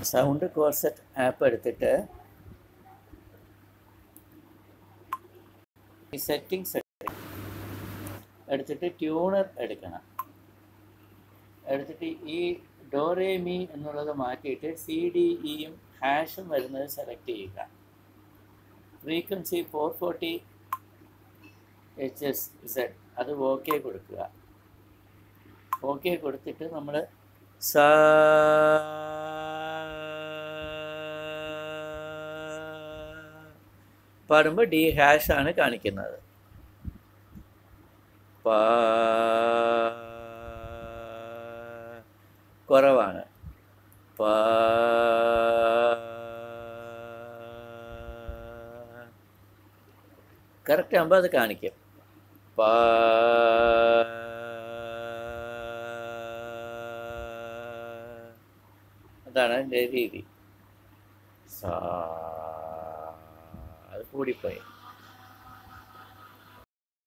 sound corset app എടുത്തിട്ട് ഈ settings എടുത്തിട്ട് ട്യൂണർ എടുക്കണം എടുത്തിട്ട് ഈ ഡോറേമി എന്നുള്ളത് മാറ്റിയിട്ട് സി ഡി ഇയും ഹാഷും വരുന്നത് സെലക്ട് ചെയ്യുക frequency four forty H S Z അത് ഓക്കെ കൊടുക്കുക ഓക്കെ കൊടുത്തിട്ട് നമ്മൾ സാ പാടുമ്പോൾ ഡി ഹാഷ് ആണ് കാണിക്കുന്നത് പാ കുറവാണ് പാ കറക്റ്റ് ആകുമ്പോൾ അത് കാണിക്കും പാ അതാണ് അതിൻ്റെ രീതി സാ അത് കൂടിപ്പോയി